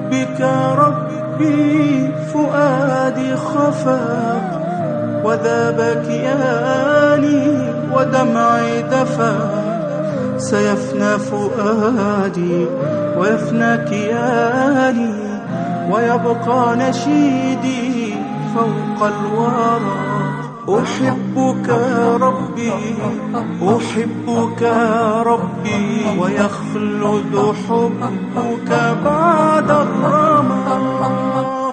بحبك ربي فؤادي خفا وذاب كياني ودمعي دفا سيفنى فؤادي ويفنى كياني ويبقى نشيدي فوق الورى أحبك ربي أحبك ربي ويخلد حبك بعد الرمى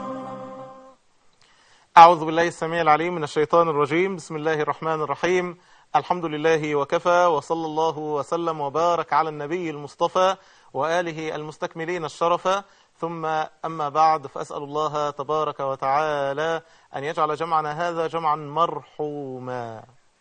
أعوذ بالله السميع العليم من الشيطان الرجيم بسم الله الرحمن الرحيم الحمد لله وكفى وصلى الله وسلم وبارك على النبي المصطفى وآله المستكملين الشرف ثم أما بعد فأسأل الله تبارك وتعالى أن يجعل جمعنا هذا جمعا مرحوما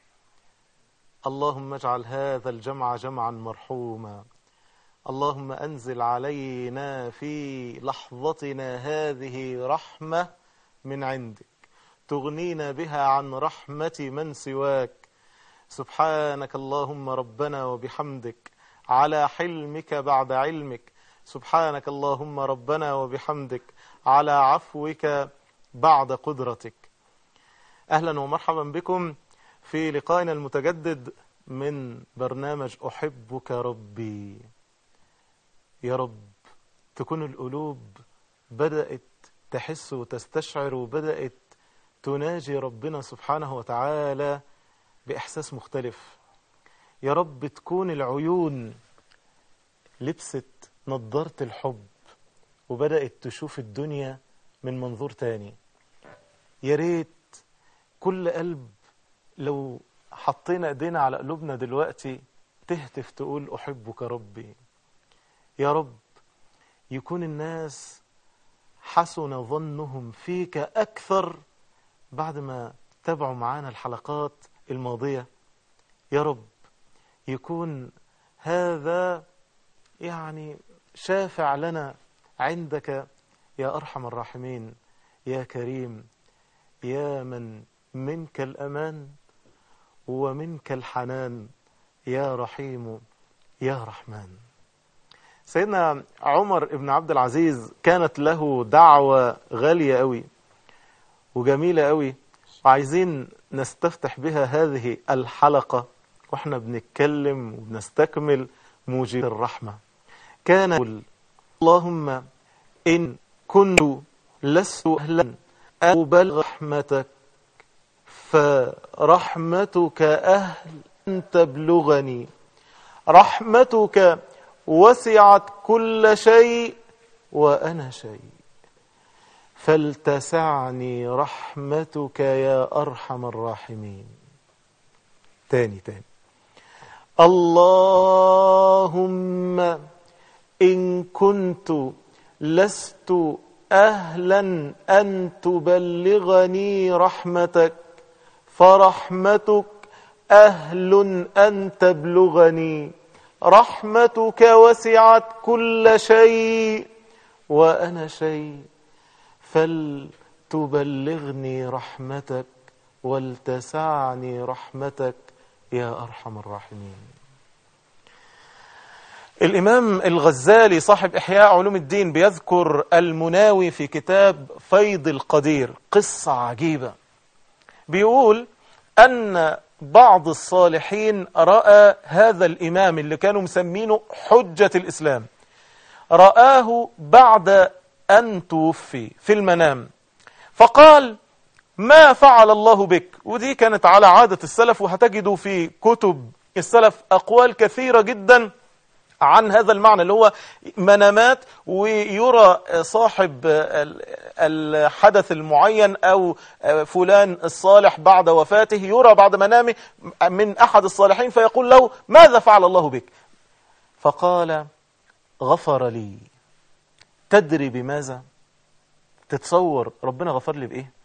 اللهم اجعل هذا الجمع جمعا مرحوما اللهم أنزل علينا في لحظتنا هذه رحمة من عندك تغنينا بها عن رحمة من سواك سبحانك اللهم ربنا وبحمدك على حلمك بعد علمك سبحانك اللهم ربنا وبحمدك على عفوك بعد قدرتك أهلا ومرحبا بكم في لقائنا المتجدد من برنامج أحبك ربي يا رب تكون القلوب بدأت تحس وتستشعر وبدأت تناجي ربنا سبحانه وتعالى بإحساس مختلف يا رب تكون العيون لبست نظارة الحب وبدأت تشوف الدنيا من منظور تاني يا ريت كل قلب لو حطينا ايدينا على قلوبنا دلوقتي تهتف تقول أحبك ربي يا رب يكون الناس حسن ظنهم فيك أكثر بعد ما تابعوا معانا الحلقات الماضية يا رب يكون هذا يعني شافع لنا عندك يا أرحم الراحمين يا كريم يا من منك الأمان ومنك الحنان يا رحيم يا رحمن سيدنا عمر بن عبد العزيز كانت له دعوة غالية قوي وجميلة قوي وعايزين نستفتح بها هذه الحلقة واحنا بنتكلم وبنستكمل موجب الرحمة كان يقول اللهم إن كنت لست أهلا أن أبلغ رحمتك فرحمتك أهل أن تبلغني رحمتك وسعت كل شيء وأنا شيء فلتسعني رحمتك يا أرحم الراحمين تاني تاني اللهم إن كنت لست أهلا أن تبلغني رحمتك فرحمتك أهل أن تبلغني رحمتك وسعت كل شيء وأنا شيء فلتبلغني رحمتك ولتسعني رحمتك يا أرحم الراحمين الإمام الغزالي صاحب إحياء علوم الدين بيذكر المناوي في كتاب فيض القدير قصة عجيبة بيقول أن بعض الصالحين رأى هذا الإمام اللي كانوا مسمينه حجة الإسلام رآه بعد أن توفي في المنام فقال ما فعل الله بك ودي كانت على عادة السلف وهتجدوا في كتب السلف أقوال كثيرة جدا عن هذا المعنى اللي هو منامات ويرى صاحب الحدث المعين أو فلان الصالح بعد وفاته يرى بعد منامه من أحد الصالحين فيقول له ماذا فعل الله بك فقال غفر لي تدري بماذا تتصور ربنا غفر لي بإيه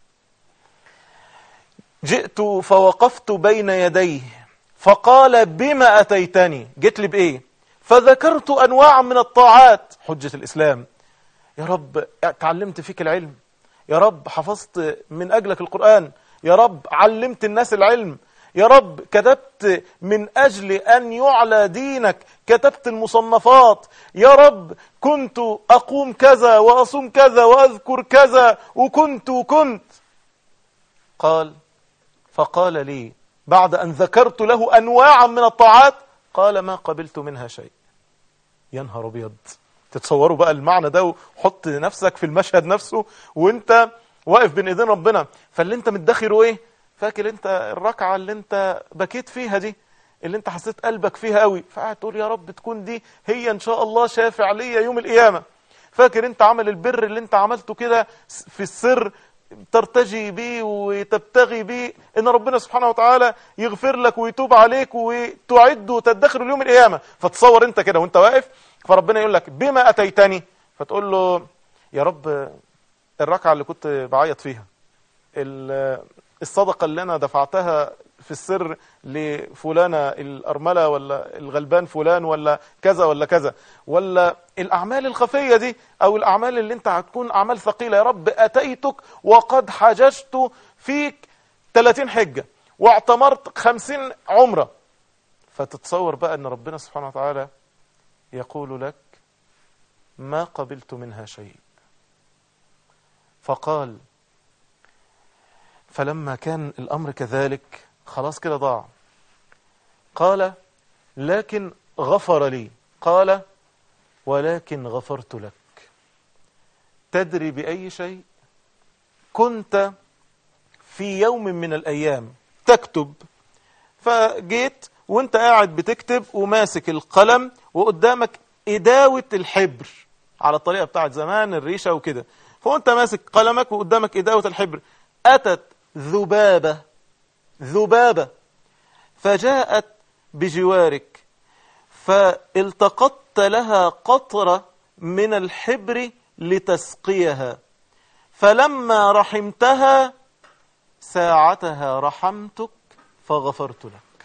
جئت فوقفت بين يديه فقال بما أتيتني جئت لي بإيه فذكرت أنواع من الطاعات حجة الإسلام يا رب تعلمت فيك العلم يا رب حفظت من أجلك القرآن يا رب علمت الناس العلم يا رب كتبت من أجل أن يعلى دينك كتبت المصنفات يا رب كنت أقوم كذا وأصوم كذا وأذكر كذا وكنت وكنت قال فقال لي بعد أن ذكرت له أنواعا من الطاعات قال ما قبلت منها شيء يا نهار أبيض تتصوروا بقى المعنى ده وحط نفسك في المشهد نفسه وانت واقف بين ايدين ربنا فاللي انت مدخره ايه فاكر انت الركعة اللي انت بكيت فيها دي اللي انت حسيت قلبك فيها قوي فقاعد تقول يا رب تكون دي هي ان شاء الله شافع ليا يوم القيامة فاكر انت عمل البر اللي انت عملته كده في السر ترتجي بيه وتبتغي بيه ان ربنا سبحانه وتعالى يغفر لك ويتوب عليك وتعد وتدخر اليوم القيامة فتصور انت كده وانت واقف فربنا يقول لك بما اتيتني فتقول له يا رب الركعة اللي كنت بعيط فيها الصدقة اللي أنا دفعتها في السر لفلانة الأرملة ولا الغلبان فلان ولا كذا ولا كذا ولا الأعمال الخفية دي أو الأعمال اللي أنت هتكون أعمال ثقيلة يا رب أتيتك وقد حججت فيك 30 حجة واعتمرت 50 عمرة فتتصور بقى أن ربنا سبحانه وتعالى يقول لك ما قبلت منها شيء فقال فلما كان الأمر كذلك خلاص كده ضاع قال لكن غفر لي قال ولكن غفرت لك تدري بأي شيء كنت في يوم من الأيام تكتب فجيت وانت قاعد بتكتب وماسك القلم وقدامك إداوة الحبر على الطريقة بتاعت زمان الريشة وكده فوانت ماسك قلمك وقدامك إداوة الحبر أتت ذبابة ذبابة فجاءت بجوارك فالتقطت لها قطرة من الحبر لتسقيها فلما رحمتها ساعتها رحمتك فغفرت لك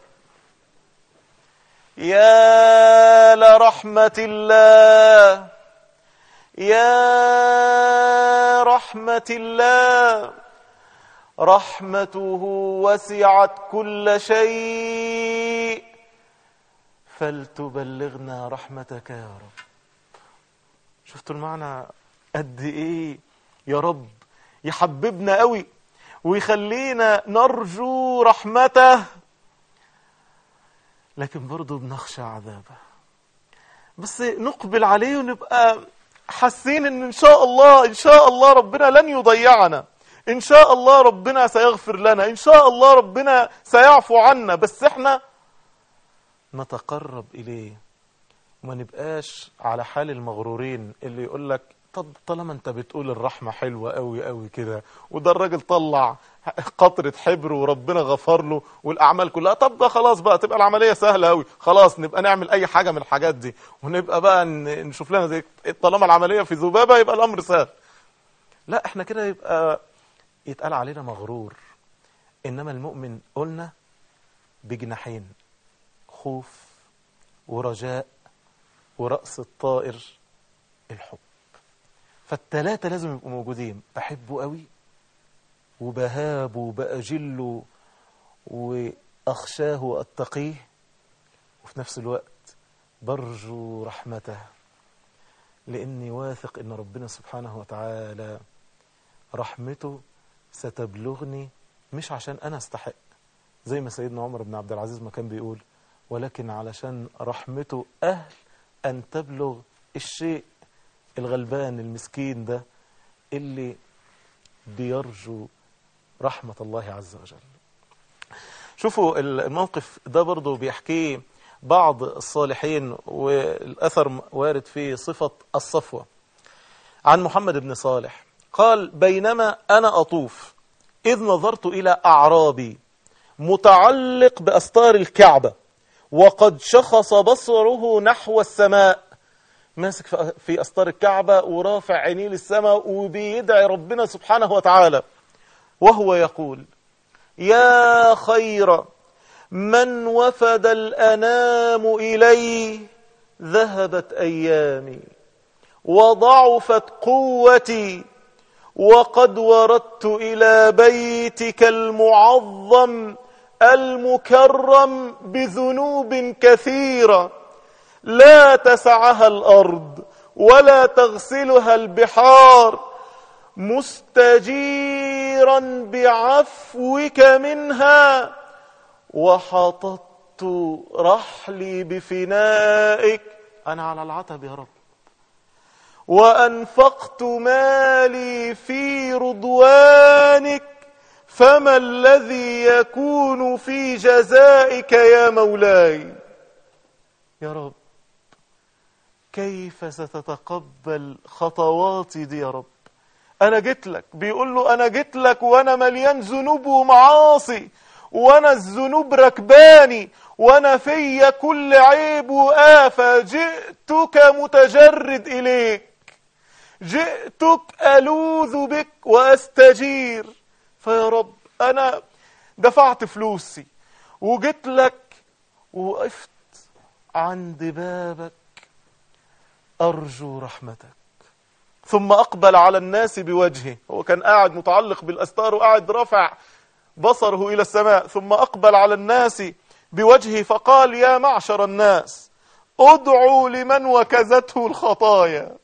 يا لرحمة الله يا رحمة الله رحمته وسعت كل شيء فلتبلغنا رحمتك يا رب شفتوا المعنى قد ايه يا رب يحببنا قوي ويخلينا نرجو رحمته لكن برضه بنخشى عذابه بس نقبل عليه ونبقى حاسين ان ان شاء الله ان شاء الله ربنا لن يضيعنا ان شاء الله ربنا سيغفر لنا ان شاء الله ربنا سيعفو عنا بس احنا نتقرب اليه وما نبقاش على حال المغرورين اللي يقول لك طب طالما انت بتقول الرحمة حلوة قوي قوي كده وده الراجل طلع قطرة حبر وربنا غفر له والأعمال كلها طب ده خلاص بقى تبقى العملية سهلة قوي خلاص نبقى نعمل أي حاجة من الحاجات دي ونبقى بقى نشوف لنا زي طالما العملية في ذبابة يبقى الأمر سهل لا احنا كده يبقى يتقال علينا مغرور إنما المؤمن قلنا بجناحين خوف ورجاء ورأس الطائر الحب فالتلاتة لازم يبقوا موجودين بحبه قوي وبهابه وبأجله وأخشاه وأتقيه وفي نفس الوقت برجو رحمته لأني واثق أن ربنا سبحانه وتعالى رحمته ستبلغني مش عشان أنا استحق زي ما سيدنا عمر بن عبد العزيز ما كان بيقول ولكن علشان رحمته أهل أن تبلغ الشيء الغلبان المسكين ده اللي بيرجو رحمة الله عز وجل شوفوا الموقف ده برضو بيحكيه بعض الصالحين والأثر وارد فيه صفة الصفوة عن محمد بن صالح قال بينما أنا أطوف إذ نظرت إلى أعرابي متعلق بأستار الكعبة وقد شخص بصره نحو السماء ماسك في أستار الكعبة ورافع عينيه للسماء وبيدعي ربنا سبحانه وتعالى وهو يقول يا خير من وفد الأنام إلي ذهبت أيامي وضعفت قوتي وقد وردت إلى بيتك المعظم المكرم بذنوب كثيرة لا تسعها الأرض ولا تغسلها البحار مستجيرا بعفوك منها وحططت رحلي بفنائك أنا على العتب يا رب وأنفقت مالي في رضوانك فما الذي يكون في جزائك يا مولاي يا رب كيف ستتقبل خطواتي دي يا رب انا جيت لك بيقول له انا جيت لك وانا مليان ذنوب ومعاصي وانا الذنوب ركباني وانا فيا كل عيب وآفة جئتك متجرد اليك جئتك الوذ بك واستجير فيا رب انا دفعت فلوسي وجيت لك ووقفت عند بابك ارجو رحمتك ثم أقبل على الناس بوجهه هو كان قاعد متعلق بالأستار وقاعد رفع بصره إلى السماء ثم أقبل على الناس بوجهه فقال يا معشر الناس ادعوا لمن وكزته الخطايا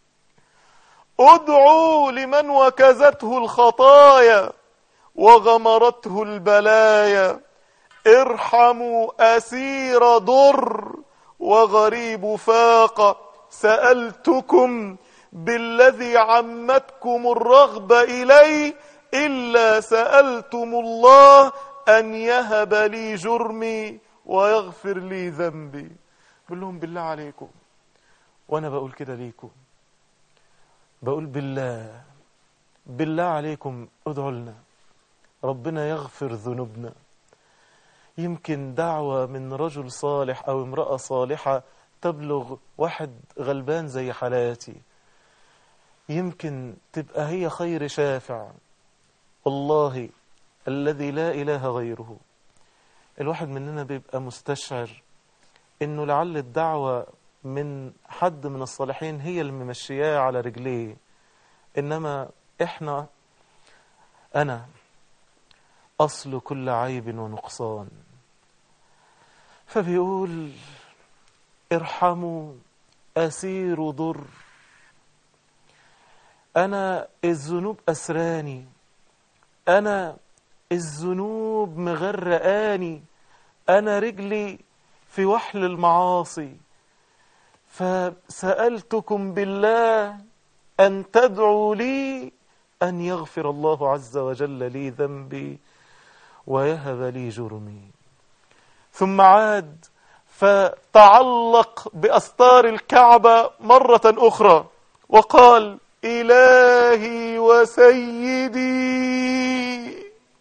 ادعوا لمن وكزته الخطايا وغمرته البلايا ارحموا أسير ضر وغريب فاق سألتكم بالذي عمتكم الرغبة إليه إلا سألتم الله أن يهب لي جرمي ويغفر لي ذنبي بقول لهم بالله عليكم وأنا بقول كده ليكم بقول بالله بالله عليكم ادعوا لنا ربنا يغفر ذنوبنا يمكن دعوة من رجل صالح أو امرأة صالحة تبلغ واحد غلبان زي حالاتي يمكن تبقى هي خير شافع والله الذي لا إله غيره الواحد مننا بيبقى مستشعر انه لعل الدعوة من حد من الصالحين هي اللي ممشياه على رجليه انما احنا انا اصل كل عيب ونقصان فبيقول ارحموا اسير ضر أنا الذنوب أسراني أنا الذنوب مغرقاني أنا رجلي في وحل المعاصي فسألتكم بالله أن تدعوا لي أن يغفر الله عز وجل لي ذنبي ويهب لي جرمي ثم عاد فتعلق بأستار الكعبة مرة أخرى وقال إلهي وسيدي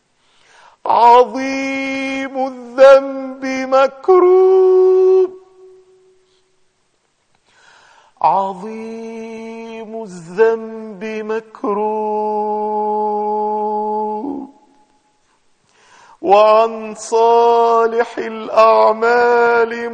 عظيم الذنب مكروب عظيم الذنب مكروب وعن صالح الأعمال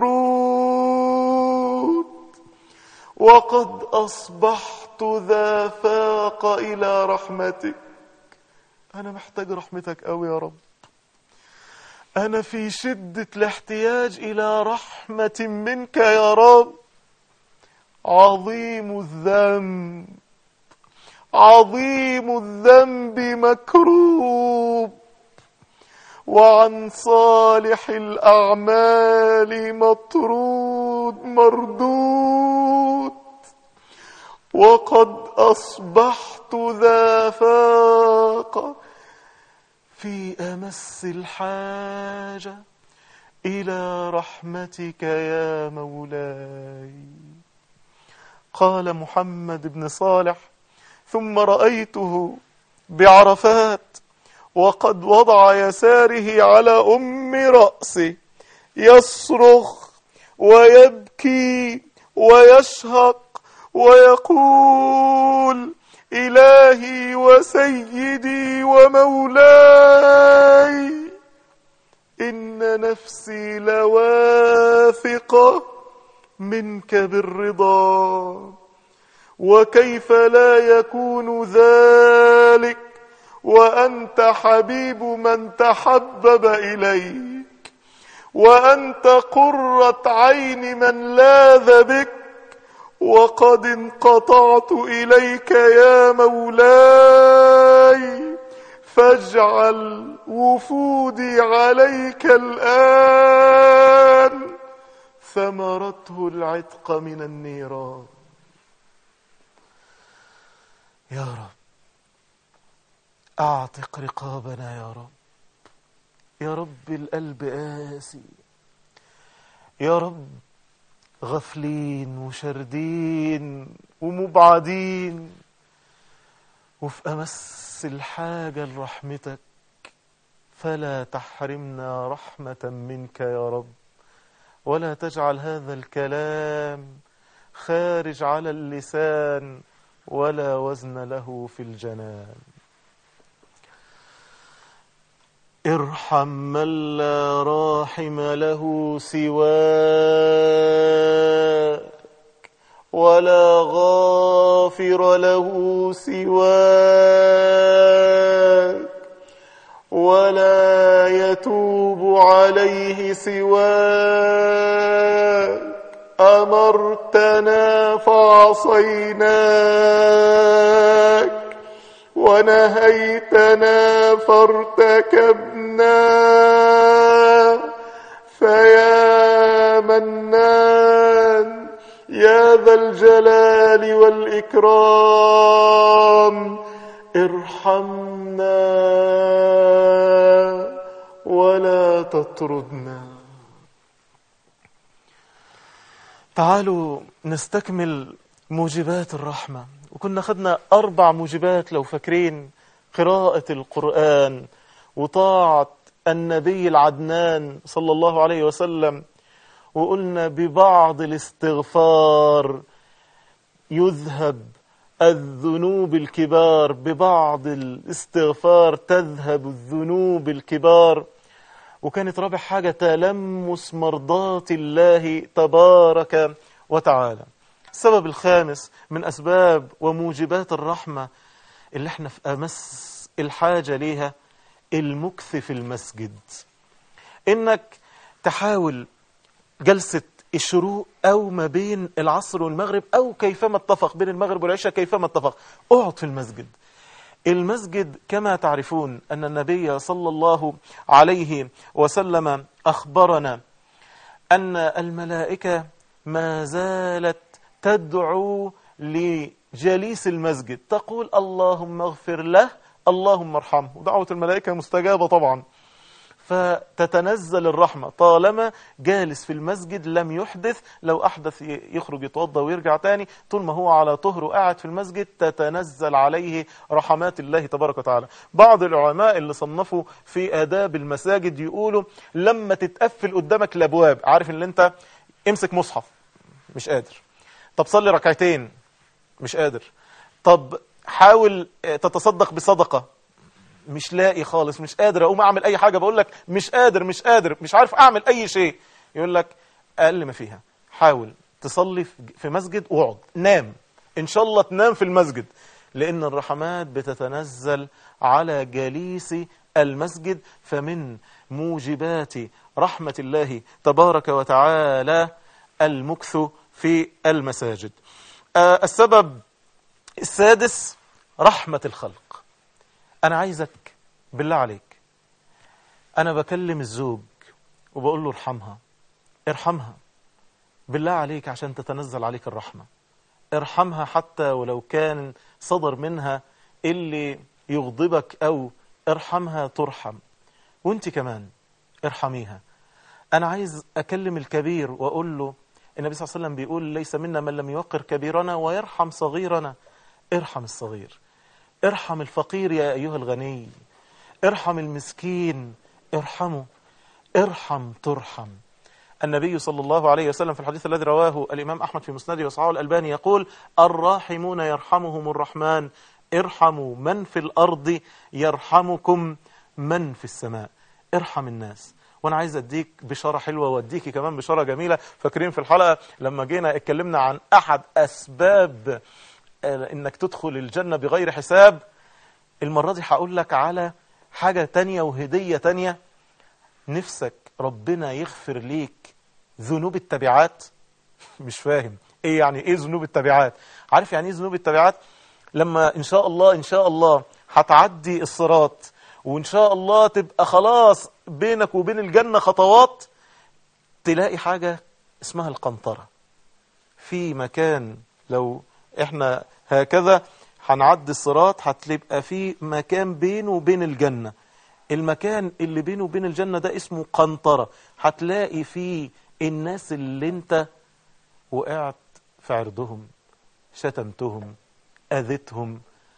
مطرود وقد أصبحت ذا فاق إلى رحمتك أنا محتاج رحمتك أوي يا رب أنا في شدة الاحتياج إلى رحمة منك يا رب عظيم الذنب عظيم الذنب مكروب وعن صالح الأعمال مطرود مردود وقد أصبحت ذا فاق في أمس الحاجة إلى رحمتك يا مولاي قال محمد بن صالح ثم رأيته بعرفات وقد وضع يساره على أم رأسه يصرخ ويبكي ويشهق ويقول إلهي وسيدي ومولاي إن نفسي لواثقة منك بالرضا وكيف لا يكون ذلك وأنت حبيب من تحبب إليك وأنت قرة عين من لاذ بك وقد انقطعت إليك يا مولاي فاجعل وفودي عليك الآن ثمرته العتق من النيران يا رب أعتق رقابنا يا رب يا رب القلب قاسي يا رب غفلين وشردين ومبعدين وفي أمس الحاجة لرحمتك فلا تحرمنا رحمة منك يا رب ولا تجعل هذا الكلام خارج على اللسان ولا وزن له في الجنان ارحم من لا راحم له سواك ولا غافر له سواك ولا يتوب عليه سواك أمرتنا فعصيناك ونهيتنا فارتكبنا فيا منان يا ذا الجلال والإكرام ارحمنا ولا تطردنا تعالوا نستكمل موجبات الرحمة وكنا خدنا أربع موجبات لو فاكرين قراءة القرآن وطاعة النبي العدنان صلى الله عليه وسلم وقلنا ببعض الاستغفار يذهب الذنوب الكبار ببعض الاستغفار تذهب الذنوب الكبار وكانت رابع حاجة تلمس مرضات الله تبارك وتعالى السبب الخامس من أسباب وموجبات الرحمة اللي احنا في أمس الحاجة ليها المكث في المسجد إنك تحاول جلسة الشروق أو ما بين العصر والمغرب أو كيفما اتفق بين المغرب والعشاء كيفما اتفق اقعد في المسجد المسجد كما تعرفون أن النبي صلى الله عليه وسلم أخبرنا أن الملائكة ما زالت تدعو لجليس المسجد تقول اللهم اغفر له اللهم ارحمه ودعوة الملائكة مستجابة طبعا فتتنزل الرحمة طالما جالس في المسجد لم يحدث لو أحدث يخرج يتوضى ويرجع تاني طول ما هو على طهر وقاعد في المسجد تتنزل عليه رحمات الله تبارك وتعالى بعض العلماء اللي صنفوا في آداب المساجد يقولوا لما تتقفل قدامك الأبواب عارف ان انت امسك مصحف مش قادر طب صلي ركعتين مش قادر طب حاول تتصدق بصدقة مش لاقي خالص مش قادر اقوم اعمل اي حاجة بقول لك مش قادر مش قادر مش عارف اعمل اي شيء يقول لك اقل ما فيها حاول تصلي في مسجد واقعد نام ان شاء الله تنام في المسجد لان الرحمات بتتنزل على جليس المسجد فمن موجبات رحمة الله تبارك وتعالى المكث في المساجد آه السبب السادس رحمة الخلق أنا عايزك بالله عليك أنا بكلم الزوج وبقول له ارحمها ارحمها بالله عليك عشان تتنزل عليك الرحمة ارحمها حتى ولو كان صدر منها اللي يغضبك أو ارحمها ترحم وانت كمان ارحميها أنا عايز أكلم الكبير وأقول له النبي صلى الله عليه وسلم بيقول ليس منا من لم يوقر كبيرنا ويرحم صغيرنا ارحم الصغير ارحم الفقير يا أيها الغني ارحم المسكين ارحمه ارحم ترحم النبي صلى الله عليه وسلم في الحديث الذي رواه الإمام أحمد في مسنده وصحابه الألباني يقول الراحمون يرحمهم الرحمن ارحموا من في الأرض يرحمكم من في السماء ارحم الناس وانا عايز اديك بشاره حلوه واديكي كمان بشاره جميله فاكرين في الحلقه لما جينا اتكلمنا عن احد اسباب انك تدخل الجنه بغير حساب المرة دي هقول لك على حاجة تانية وهدية تانية نفسك ربنا يغفر ليك ذنوب التبعات مش فاهم ايه يعني ايه ذنوب التبعات عارف يعني ايه ذنوب التبعات لما ان شاء الله ان شاء الله هتعدي الصراط وان شاء الله تبقى خلاص بينك وبين الجنة خطوات تلاقي حاجة اسمها القنطرة في مكان لو احنا هكذا هنعدي الصراط هتبقى في مكان بينه وبين الجنة المكان اللي بينه وبين الجنة ده اسمه قنطرة هتلاقي فيه الناس اللي انت وقعت في عرضهم شتمتهم أذيتهم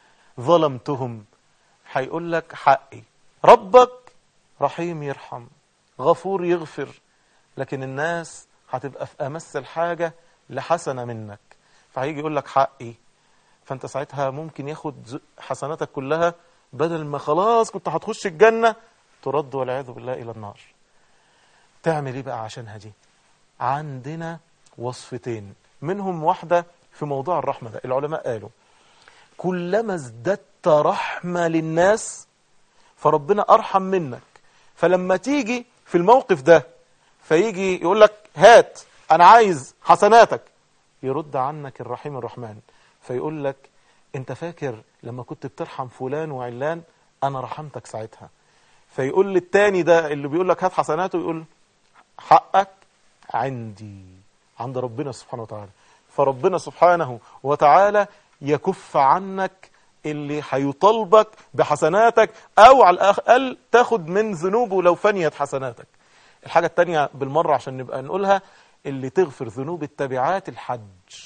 ظلمتهم هيقول لك حقي ربك رحيم يرحم غفور يغفر لكن الناس هتبقى في أمس الحاجة لحسنة منك فهيجي يقول لك حقي فانت ساعتها ممكن ياخد حسناتك كلها بدل ما خلاص كنت هتخش الجنة ترد والعياذ بالله إلى النار تعمل ايه بقى عشانها دي عندنا وصفتين منهم واحدة في موضوع الرحمة ده العلماء قالوا كلما ازددت رحمة للناس فربنا أرحم منك فلما تيجي في الموقف ده فيجي يقول لك هات أنا عايز حسناتك يرد عنك الرحيم الرحمن فيقول لك انت فاكر لما كنت بترحم فلان وعلان انا رحمتك ساعتها فيقول للتاني ده اللي بيقول لك هات حسناته يقول حقك عندي عند ربنا سبحانه وتعالى فربنا سبحانه وتعالى يكف عنك اللي هيطالبك بحسناتك او على الاقل تاخد من ذنوبه لو فنيت حسناتك الحاجة التانية بالمرة عشان نبقى نقولها اللي تغفر ذنوب التبعات الحج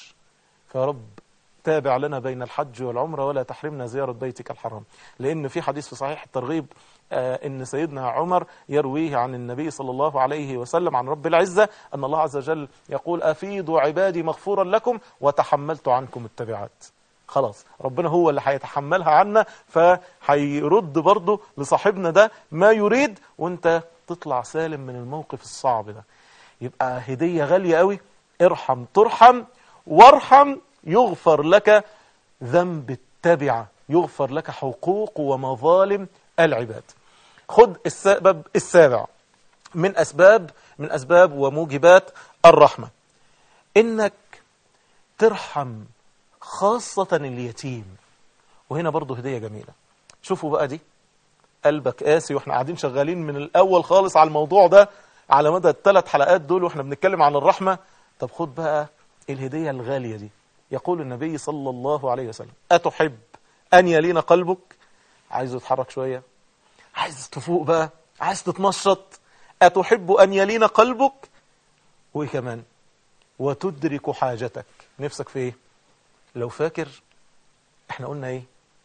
فيا رب تابع لنا بين الحج والعمرة ولا تحرمنا زيارة بيتك الحرام لأن في حديث في صحيح الترغيب آه إن سيدنا عمر يرويه عن النبي صلى الله عليه وسلم عن رب العزة أن الله عز وجل يقول أفيضوا عبادي مغفورا لكم وتحملت عنكم التبعات خلاص ربنا هو اللي هيتحملها عنا فهيرد برضه لصاحبنا ده ما يريد وانت تطلع سالم من الموقف الصعب ده يبقى هدية غالية قوي ارحم ترحم وارحم يغفر لك ذنب التبعة يغفر لك حقوق ومظالم العباد خد السبب السابع من أسباب من أسباب وموجبات الرحمة إنك ترحم خاصة اليتيم وهنا برضو هدية جميلة شوفوا بقى دي قلبك قاسي واحنا قاعدين شغالين من الأول خالص على الموضوع ده على مدى الثلاث حلقات دول واحنا بنتكلم عن الرحمة طب خد بقى الهدية الغالية دي يقول النبي صلى الله عليه وسلم أتحب أن يلين قلبك عايز يتحرك شوية عايز تفوق بقى عايز تتنشط أتحب أن يلين قلبك وإيه كمان وتدرك حاجتك نفسك في إيه لو فاكر احنا قلنا إيه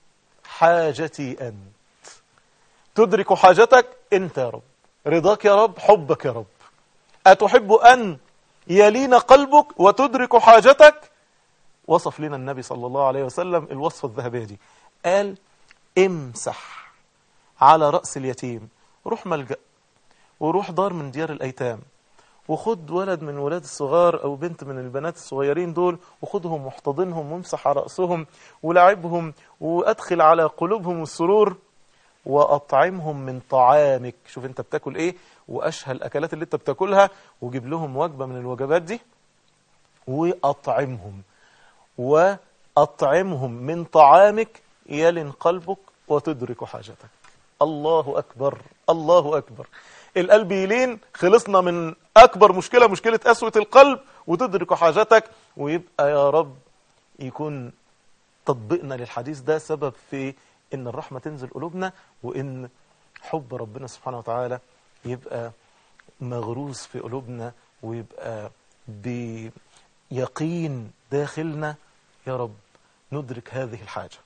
حاجتي أنت تدرك حاجتك أنت يا رب رضاك يا رب حبك يا رب أتحب أن يلين قلبك وتدرك حاجتك وصف لنا النبي صلى الله عليه وسلم الوصفة الذهبية دي قال امسح على رأس اليتيم روح ملجأ وروح دار من ديار الأيتام وخد ولد من ولاد الصغار أو بنت من البنات الصغيرين دول وخدهم واحتضنهم وامسح على رأسهم ولعبهم وأدخل على قلوبهم السرور وأطعمهم من طعامك شوف انت بتاكل ايه وأشهى الأكلات اللي انت بتاكلها وجيب لهم وجبة من الوجبات دي وأطعمهم وأطعمهم من طعامك يلن قلبك وتدرك حاجتك الله أكبر الله أكبر القلب يلين خلصنا من أكبر مشكلة مشكلة أسوة القلب وتدرك حاجتك ويبقى يا رب يكون تطبيقنا للحديث ده سبب في إن الرحمة تنزل قلوبنا وإن حب ربنا سبحانه وتعالى يبقى مغروس في قلوبنا ويبقى بيقين داخلنا يا رب ندرك هذه الحاجة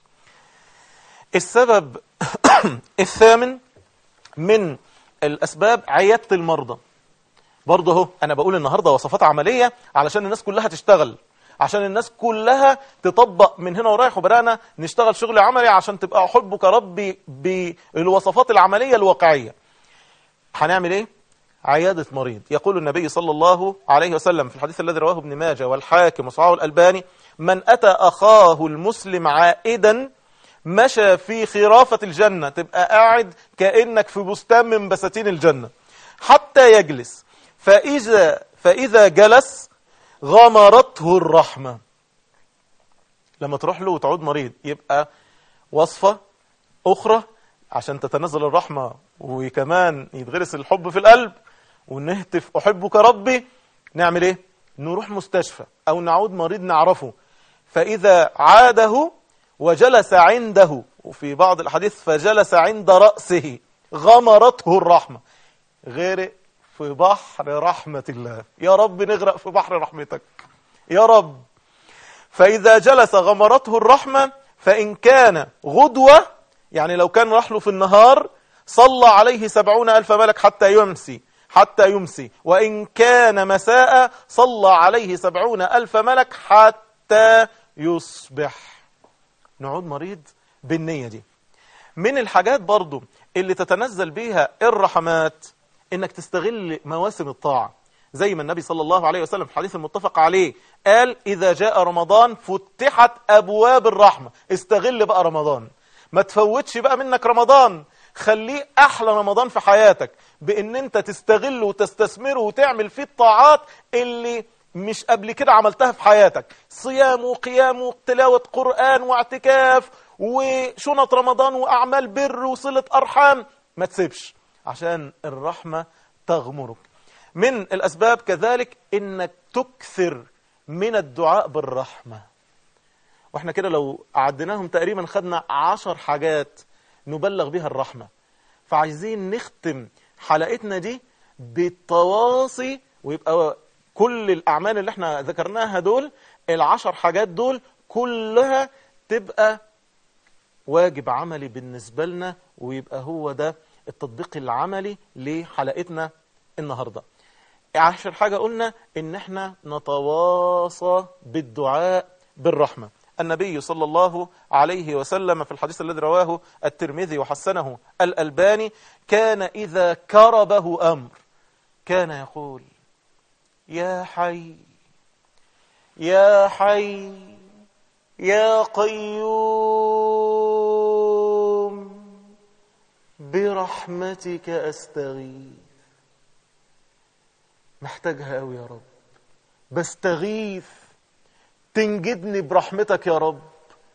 السبب الثامن من الأسباب عيادة المرضى برضه اهو أنا بقول النهاردة وصفات عملية علشان الناس كلها تشتغل عشان الناس كلها تطبق من هنا ورايح وبدأنا نشتغل شغل عملي عشان تبقى أحبك ربي بالوصفات العملية الواقعية هنعمل ايه؟ عيادة مريض يقول النبي صلى الله عليه وسلم في الحديث الذي رواه ابن ماجه والحاكم وصححه الألباني من أتى أخاه المسلم عائدا مشى في خرافة الجنة تبقى قاعد كأنك في بستان من بساتين الجنة حتى يجلس فإذا, فإذا جلس غمرته الرحمة لما تروح له وتعود مريض يبقى وصفة أخرى عشان تتنزل الرحمة وكمان يتغرس الحب في القلب ونهتف أحبك ربي نعمل إيه؟ نروح مستشفى أو نعود مريض نعرفه فإذا عاده وجلس عنده وفي بعض الحديث فجلس عند رأسه غمرته الرحمة غرق في بحر رحمة الله يا رب نغرق في بحر رحمتك يا رب فإذا جلس غمرته الرحمة فإن كان غدوة يعني لو كان راح له في النهار صلى عليه سبعون ألف ملك حتى يمسي حتى يمسي وإن كان مساء صلى عليه سبعون ألف ملك حتى يصبح نعود مريض بالنية دي من الحاجات برضو اللي تتنزل بيها الرحمات انك تستغل مواسم الطاعة زي ما النبي صلى الله عليه وسلم في الحديث المتفق عليه قال إذا جاء رمضان فتحت أبواب الرحمة استغل بقى رمضان ما تفوتش بقى منك رمضان خليه أحلى رمضان في حياتك بأن أنت تستغله وتستثمره وتعمل فيه الطاعات اللي مش قبل كده عملتها في حياتك صيام وقيام وتلاوة قرآن واعتكاف وشنط رمضان وأعمال بر وصلة أرحام ما تسيبش عشان الرحمة تغمرك من الأسباب كذلك إنك تكثر من الدعاء بالرحمة واحنا كده لو عديناهم تقريبا خدنا عشر حاجات نبلغ بها الرحمة فعايزين نختم حلقتنا دي بالتواصي ويبقى كل الأعمال اللي احنا ذكرناها دول العشر حاجات دول كلها تبقى واجب عملي بالنسبة لنا ويبقى هو ده التطبيق العملي لحلقتنا النهاردة عشر حاجة قلنا ان احنا نتواصى بالدعاء بالرحمة النبي صلى الله عليه وسلم في الحديث الذي رواه الترمذي وحسنه الألباني كان إذا كربه أمر كان يقول يا حي يا حي يا قيوم برحمتك أستغيث محتاجها قوي يا رب بستغيث تنجدني برحمتك يا رب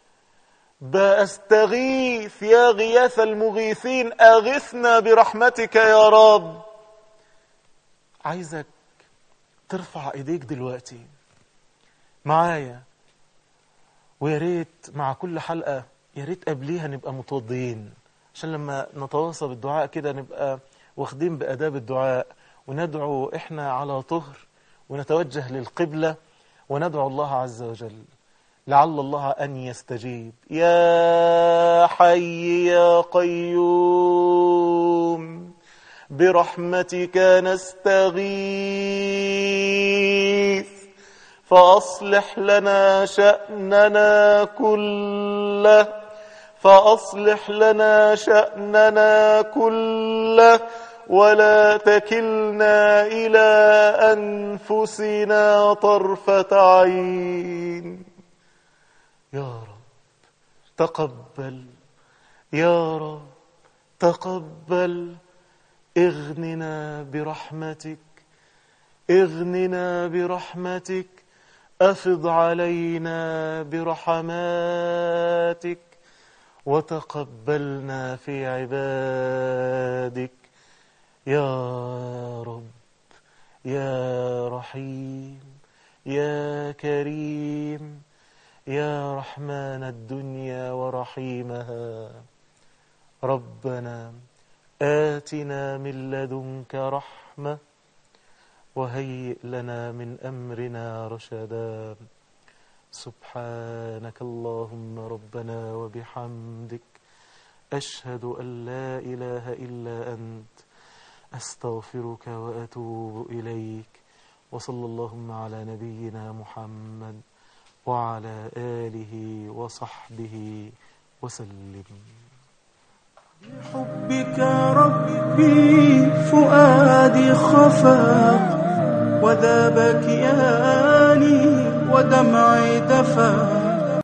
بأستغيث يا غياث المغيثين أغثنا برحمتك يا رب عايزك ترفع ايديك دلوقتي معايا ويا ريت مع كل حلقة يا ريت قبليها نبقى متوضيين عشان لما نتواصى بالدعاء كده نبقى واخدين بأداب الدعاء وندعو احنا على طهر ونتوجه للقبلة وندعو الله عز وجل لعل الله أن يستجيب يا حي يا قيوم برحمتك نستغيث فأصلح لنا شأننا كله فأصلح لنا شأننا كله ولا تكلنا إلى أنفسنا طرفة عين يا رب تقبل يا رب تقبل اغننا برحمتك اغننا برحمتك افض علينا برحماتك وتقبلنا في عبادك يا رب يا رحيم يا كريم يا رحمن الدنيا ورحيمها ربنا آتنا من لدنك رحمة وهيئ لنا من أمرنا رشدا سبحانك اللهم ربنا وبحمدك أشهد أن لا إله إلا أنت أستغفرك وأتوب إليك وصلى اللهم على نبينا محمد وعلى آله وصحبه وسلم بحبك ربي فؤادي خفق وذاب كياني ودمعي دفا